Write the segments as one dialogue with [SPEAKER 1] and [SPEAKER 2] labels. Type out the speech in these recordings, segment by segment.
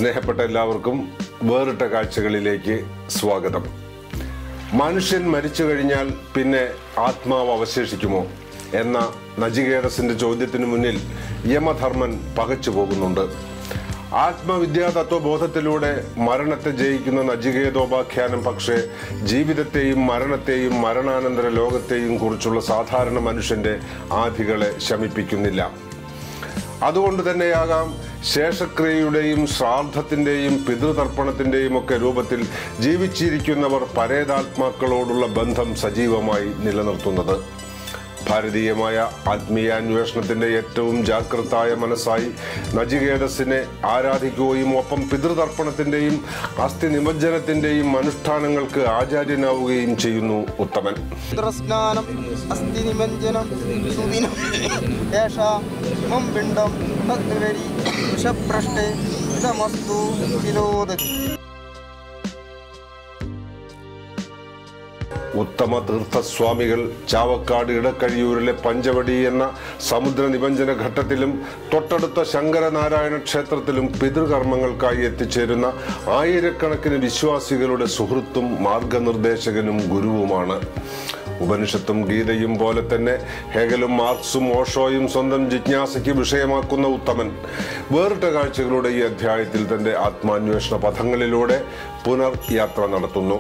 [SPEAKER 1] സ്നേഹപ്പെട്ട എല്ലാവർക്കും വേറിട്ട കാഴ്ചകളിലേക്ക് സ്വാഗതം മനുഷ്യൻ മരിച്ചു കഴിഞ്ഞാൽ പിന്നെ ആത്മാവ് അവശേഷിക്കുമോ എന്ന നജികേതസിന്റെ ചോദ്യത്തിനു മുന്നിൽ യമധർമ്മൻ പകച്ചു പോകുന്നുണ്ട് ആത്മവിദ്യാ തത്വബോധത്തിലൂടെ മരണത്തെ ജയിക്കുന്ന നജികേതോപാഖ്യാനം പക്ഷേ ജീവിതത്തെയും മരണത്തെയും മരണാനന്തര ലോകത്തെയും കുറിച്ചുള്ള സാധാരണ മനുഷ്യന്റെ ആധികളെ ശമിപ്പിക്കുന്നില്ല അതുകൊണ്ട് തന്നെയാകാം ശേഷക്രിയയുടെയും ശ്രാദ്ധത്തിന്റെയും പിതൃതർപ്പണത്തിന്റെയും ഒക്കെ രൂപത്തിൽ ജീവിച്ചിരിക്കുന്നവർ പരേതാത്മാക്കളോടുള്ള ബന്ധം സജീവമായി നിലനിർത്തുന്നത് ഭാരതീയമായ ആത്മീയാന്വേഷണത്തിന്റെ ഏറ്റവും ജാഗ്രതായ മനസ്സായി നജികേതസിനെ ആരാധിക്കുകയും ഒപ്പം പിതൃതർപ്പണത്തിന്റെയും അസ്ഥി നിമജ്ജനത്തിന്റെയും അനുഷ്ഠാനങ്ങൾക്ക് ആചാര്യനാവുകയും ചെയ്യുന്നു ഉത്തമൻ
[SPEAKER 2] രുദ്രസ്നാനം അസ്ഥി നിമഞ്ജനം സുദിനം ഏഷ മം പിണ്ഡം തദ്വരി വൃഷഭ്രഷ്ടേ ഇതമസ്തു വിലോദതി
[SPEAKER 1] ഉത്തമ തീർത്ഥസ്വാമികൾ ചാവക്കാട് ഇടക്കഴിയൂരിലെ പഞ്ചവടി എന്ന സമുദ്ര നിബഞ്ജന ഘട്ടത്തിലും തൊട്ടടുത്ത ശങ്കരനാരായണ ക്ഷേത്രത്തിലും പിതൃകർമ്മങ്ങൾക്കായി എത്തിച്ചേരുന്ന ആയിരക്കണക്കിന് വിശ്വാസികളുടെ സുഹൃത്തും മാർഗനിർദ്ദേശകനും ഗുരുവുമാണ് ഉപനിഷത്തും ഗീതയും പോലെ തന്നെ ഹെഗലും മാർക്സും ഓഷോയും സ്വന്തം ജിജ്ഞാസയ്ക്ക് വിഷയമാക്കുന്ന ഉത്തമൻ വേറിട്ട കാഴ്ചകളുടെ ഈ അധ്യായത്തിൽ തന്റെ ആത്മാന്വേഷണ പഥങ്ങളിലൂടെ പുനർ യാത്ര നടത്തുന്നു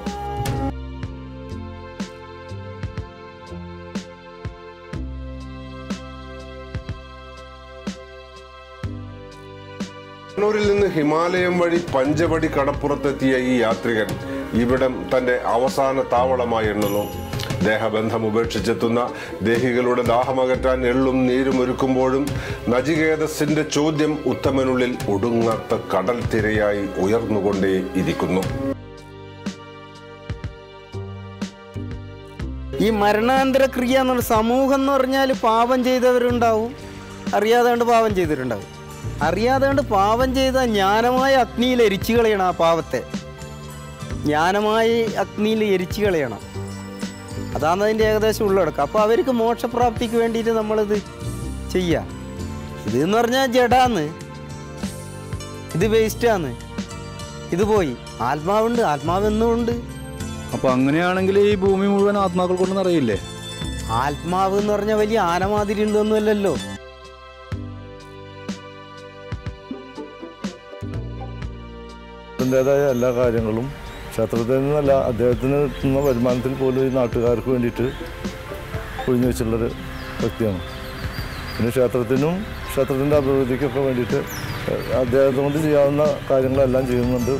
[SPEAKER 1] കണ്ണൂരിൽ നിന്ന് ഹിമാലയം വഴി പഞ്ചവടി കടപ്പുറത്തെത്തിയ ഈ യാത്രികൻ ഇവിടം തന്റെ അവസാന താവളമായി എണ്ണുന്നു ദേഹബന്ധം ഉപേക്ഷിച്ചെത്തുന്ന ദേഹികളുടെ ദാഹമകറ്റാൻ എള്ളും നീരും ഒരുക്കുമ്പോഴും നജികേതസിന്റെ ചോദ്യം ഉത്തമനുള്ളിൽ ഒടുങ്ങാത്ത കടൽ തിരയായി ഉയർന്നുകൊണ്ടേ ഇരിക്കുന്നു
[SPEAKER 2] ഈ മരണാന്തര ക്രിയ എന്നുള്ള സമൂഹം എന്ന് പറഞ്ഞാൽ പാപം ചെയ്തവരുണ്ടാവും അറിയാതെ കൊണ്ട് പാപം ചെയ്തിട്ടുണ്ടാവും അറിയാതെ കൊണ്ട് പാപം ചെയ്ത ജ്ഞാനമായ അഗ്നിയിൽ എരിച്ചു കളയണം ആ പാപത്തെ ജ്ഞാനമായി അഗ്നിയിൽ എരിച്ചു കളയണം അതാണ് അതിൻ്റെ ഏകദേശം ഉള്ളടക്കം അപ്പോൾ അവർക്ക് മോക്ഷപ്രാപ്തിക്ക് വേണ്ടിയിട്ട് നമ്മളിത് ചെയ്യുക ഇത് എന്ന് പറഞ്ഞാൽ ജഡാന്ന് ഇത് വേസ്റ്റാന്ന് ഇത് പോയി ആത്മാവുണ്ട് ആത്മാവ് എന്നും ഉണ്ട്
[SPEAKER 3] അപ്പൊ അങ്ങനെയാണെങ്കിൽ ഈ ഭൂമി മുഴുവൻ ആത്മാക്കൾ കൊണ്ട് നിറയില്ലേ
[SPEAKER 2] ആത്മാവ് എന്ന് പറഞ്ഞാൽ വലിയ ആനമാതിരി ഉള്ളതൊന്നുമല്ലല്ലോ
[SPEAKER 4] അതിൻ്റെതായ എല്ലാ കാര്യങ്ങളും ക്ഷേത്രത്തിൽ നിന്നല്ല അദ്ദേഹത്തിന് കിട്ടുന്ന വരുമാനത്തിൽ പോലും ഈ നാട്ടുകാർക്ക് വേണ്ടിയിട്ട് ഒഴിഞ്ഞു വെച്ചുള്ളൊരു വ്യക്തിയാണ് പിന്നെ ക്ഷേത്രത്തിനും ക്ഷേത്രത്തിൻ്റെ അഭിവൃദ്ധിക്കൊക്കെ വേണ്ടിയിട്ട് അദ്ദേഹത്തെ കൊണ്ട് ചെയ്യാവുന്ന കാര്യങ്ങളെല്ലാം ചെയ്യുന്നുണ്ട്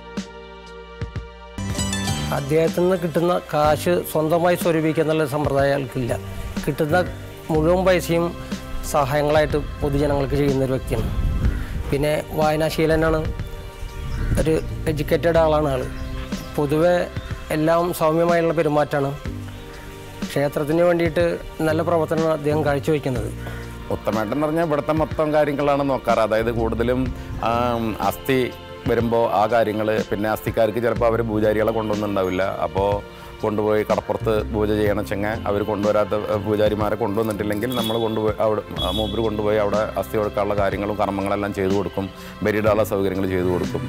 [SPEAKER 5] അദ്ദേഹത്തിൽ നിന്ന് കിട്ടുന്ന കാശ് സ്വന്തമായി സ്വരൂപിക്കുക എന്നുള്ള സമ്പ്രദായം അയാൾക്കില്ല കിട്ടുന്ന മുഴുവൻ പൈസയും സഹായങ്ങളായിട്ട് പൊതുജനങ്ങൾക്ക് ചെയ്യുന്ന ഒരു വ്യക്തിയാണ് പിന്നെ വായനാശീലനാണ് ഒരു എഡ്യൂക്കേറ്റഡ് ആളാണ് ആൾ പൊതുവെ എല്ലാം സൗമ്യമായുള്ള പെരുമാറ്റമാണ് ക്ഷേത്രത്തിന് വേണ്ടിയിട്ട് നല്ല പ്രവർത്തനമാണ് അദ്ദേഹം കാഴ്ചവെക്കുന്നത്
[SPEAKER 6] ഉത്തമേട്ടൻ എന്ന് പറഞ്ഞാൽ ഇവിടുത്തെ മൊത്തം കാര്യങ്ങളാണ് നോക്കാറ് അതായത് കൂടുതലും ആം, അസ്ഥി വരുമ്പോൾ ആ കാര്യങ്ങൾ പിന്നെ അസ്ഥിക്കാർക്ക് ചിലപ്പോൾ അവർ പൂജാരികളെ കൊണ്ടുവന്നിട്ടുണ്ടാവില്ല അപ്പോൾ കൊണ്ടുപോയി കടപ്പുറത്ത് പൂജ ചെയ്യണം ചെങ്ങ അവർ കൊണ്ടുവരാത്ത ഏഹ്, പൂജാരിമാരെ കൊണ്ടുവന്നിട്ടില്ലെങ്കിൽ നമ്മൾ കൊണ്ടുപോയി അവിടെ ആ, മൂപ്പര് കൊണ്ടുപോയി അവിടെ അസ്ഥി കൊടുക്കാനുള്ള കാര്യങ്ങളും കർമ്മങ്ങളെല്ലാം ചെയ്തു കൊടുക്കും ബലിയിടാനുള്ള സൗകര്യങ്ങൾ ചെയ്തു കൊടുക്കും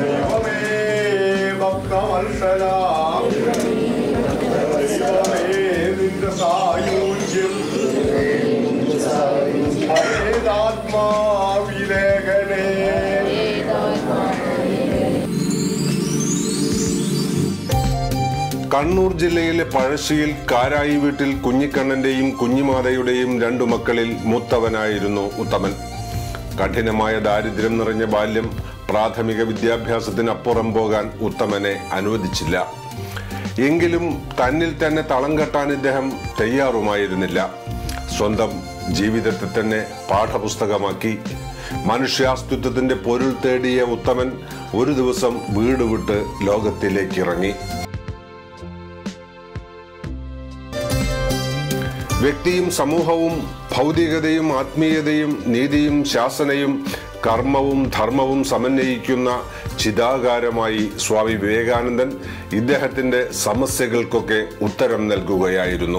[SPEAKER 1] കണ്ണൂർ ജില്ലയിലെ പഴശ്ശിയിൽ കാരായി വീട്ടിൽ കുഞ്ഞിക്കണ്ണന്റെയും കുഞ്ഞിമാതയുടെയും രണ്ടു മക്കളിൽ മൂത്തവനായിരുന്നു ഉത്തമൻ കഠിനമായ ദാരിദ്ര്യം നിറഞ്ഞ ബാല്യം പ്രാഥമിക വിദ്യാഭ്യാസത്തിനപ്പുറം പോകാൻ ഉത്തമനെ അനുവദിച്ചില്ല എങ്കിലും തന്നിൽ തന്നെ തളം കെട്ടാൻ ഇദ്ദേഹം തയ്യാറുമായിരുന്നില്ല സ്വന്തം ജീവിതത്തെ തന്നെ പാഠപുസ്തകമാക്കി മനുഷ്യാസ്തിത്വത്തിന്റെ പൊരുൾ തേടിയ ഉത്തമൻ ഒരു ദിവസം വീട് വിട്ട് ലോകത്തിലേക്ക് ഇറങ്ങി വ്യക്തിയും സമൂഹവും ഭൗതികതയും ആത്മീയതയും നീതിയും ശാസനയും കർമ്മവും ധർമ്മവും സമന്വയിക്കുന്ന ചിതാകാരമായി സ്വാമി വിവേകാനന്ദൻ ഇദ്ദേഹത്തിന്റെ സമസ്യകൾക്കൊക്കെ ഉത്തരം നൽകുകയായിരുന്നു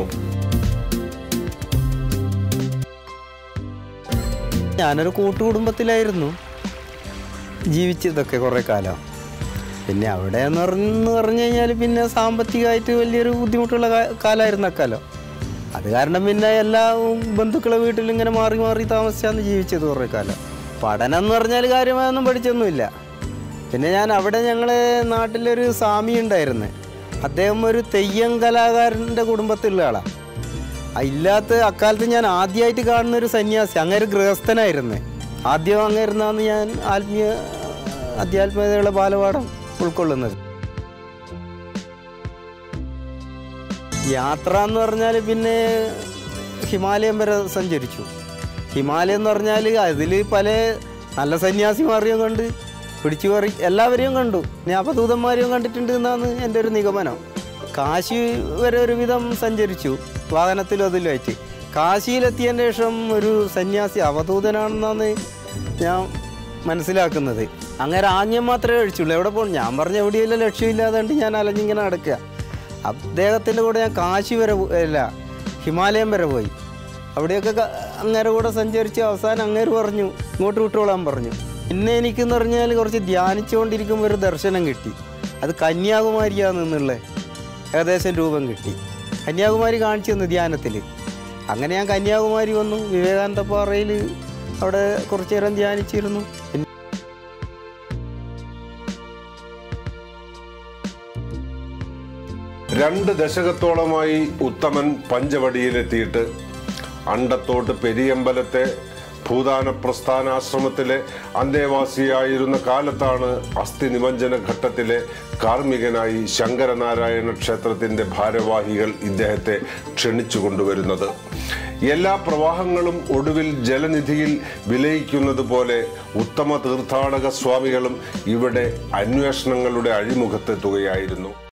[SPEAKER 2] ഞാനൊരു കൂട്ടുകുടുംബത്തിലായിരുന്നു ജീവിച്ചതൊക്കെ കുറേ കാലം പിന്നെ അവിടെ എന്ന് പറഞ്ഞു പറഞ്ഞു കഴിഞ്ഞാൽ പിന്നെ സാമ്പത്തികമായിട്ട് വലിയൊരു ബുദ്ധിമുട്ടുള്ള കാ- കാലമായിരുന്നു അക്കാലം അത് കാരണം പിന്നെ എല്ലാ ബന്ധുക്കളെ വീട്ടിൽ ഇങ്ങനെ മാറി മാറി താമസിച്ചാണ് ജീവിച്ചത് കുറേ കാലം പഠനം എന്ന് പറഞ്ഞാൽ കാര്യമായൊന്നും പഠിച്ചൊന്നുമില്ല പിന്നെ ഞാൻ അവിടെ ഞങ്ങളെ നാട്ടിലൊരു സ്വാമി ഉണ്ടായിരുന്നു അദ്ദേഹം ഒരു തെയ്യം കലാകാരൻ്റെ കുടുംബത്തിലുള്ള ആളാണ് ആ ഇല്ലാത്ത അക്കാലത്ത് ഞാൻ ആദ്യമായിട്ട് കാണുന്ന ഒരു സന്യാസി അങ്ങേര് ഗൃഹസ്ഥനായിരുന്നു ആദ്യം അങ്ങേരുന്നാന്ന് ഞാൻ ആത്മീയ അധ്യാത്മികതയുടെ ബാലപാഠം ഉൾക്കൊള്ളുന്നത് യാത്ര എന്ന് പറഞ്ഞാൽ പിന്നെ ഹിമാലയം വരെ സഞ്ചരിച്ചു ഹിമാലയം എന്ന് പറഞ്ഞാൽ അതിൽ പല നല്ല സന്യാസിമാരെയും കണ്ട് പിടിച്ചു പറി എല്ലാവരെയും കണ്ടു ഞാൻ അപദൂതന്മാരെയും കണ്ടിട്ടുണ്ട് എന്നാണ് എൻ്റെ ഒരു നിഗമനം കാശി വരെ ഒരുവിധം സഞ്ചരിച്ചു വാഹനത്തിലും അതിലുമായിട്ട് കാശിയിലെത്തിയതിന് ശേഷം ഒരു സന്യാസി അവധൂതനാണെന്നാണ് ഞാൻ മനസ്സിലാക്കുന്നത് അങ്ങനെ ആഞ്ഞം മാത്രമേ കഴിച്ചുള്ളൂ എവിടെ പോകും ഞാൻ പറഞ്ഞ എവിടെയില്ല ലക്ഷ്യമില്ലാതെ ഞാൻ അലഞ്ഞിങ്ങനെ നടക്കുക അദ്ദേഹത്തിൻ്റെ കൂടെ ഞാൻ കാശി വരെ പോ- അല്ല ഹിമാലയം വരെ പോയി അവിടെയൊക്കെ ക- അങ്ങേരെ കൂടെ സഞ്ചരിച്ച് അവസാനം അങ്ങേര് പറഞ്ഞു ഇങ്ങോട്ട് വിട്ടോളാൻ പറഞ്ഞു പിന്നെ എനിക്കെന്ന് പറഞ്ഞാൽ കുറച്ച് ധ്യാനിച്ചുകൊണ്ടിരിക്കുമ്പോൾ ഒരു ദർശനം കിട്ടി അത് കന്യാകുമാരിയാണ് നിന്നുള്ളത് ഏകദേശം രൂപം കിട്ടി കന്യാകുമാരി കാണിച്ചു തന്നു ധ്യാനത്തിൽ അങ്ങനെ ഞാൻ കന്യാകുമാരി വന്നു വിവേകാനന്ദ പാറയിൽ അവിടെ കുറച്ചു നേരം ധ്യാനിച്ചിരുന്നു പിന്നെ
[SPEAKER 1] രണ്ട് ദശകത്തോളമായി ഉത്തമൻ പഞ്ചവടിയിലെത്തിയിട്ട് അണ്ടത്തോട്ട് പെരിയമ്പലത്തെ ഭൂദാന പ്രസ്ഥാനാശ്രമത്തിലെ അന്തേവാസിയായിരുന്ന കാലത്താണ് അസ്ഥി നിമഞ്ജന ഘട്ടത്തിലെ കാർമ്മികനായി ശങ്കരനാരായണ ക്ഷേത്രത്തിന്റെ ഭാരവാഹികൾ ഇദ്ദേഹത്തെ ക്ഷണിച്ചു കൊണ്ടുവരുന്നത് എല്ലാ പ്രവാഹങ്ങളും ഒടുവിൽ ജലനിധിയിൽ വിലയിക്കുന്നത് പോലെ ഉത്തമ തീർത്ഥാടക സ്വാമികളും ഇവിടെ അന്വേഷണങ്ങളുടെ അഴിമുഖത്തെത്തുകയായിരുന്നു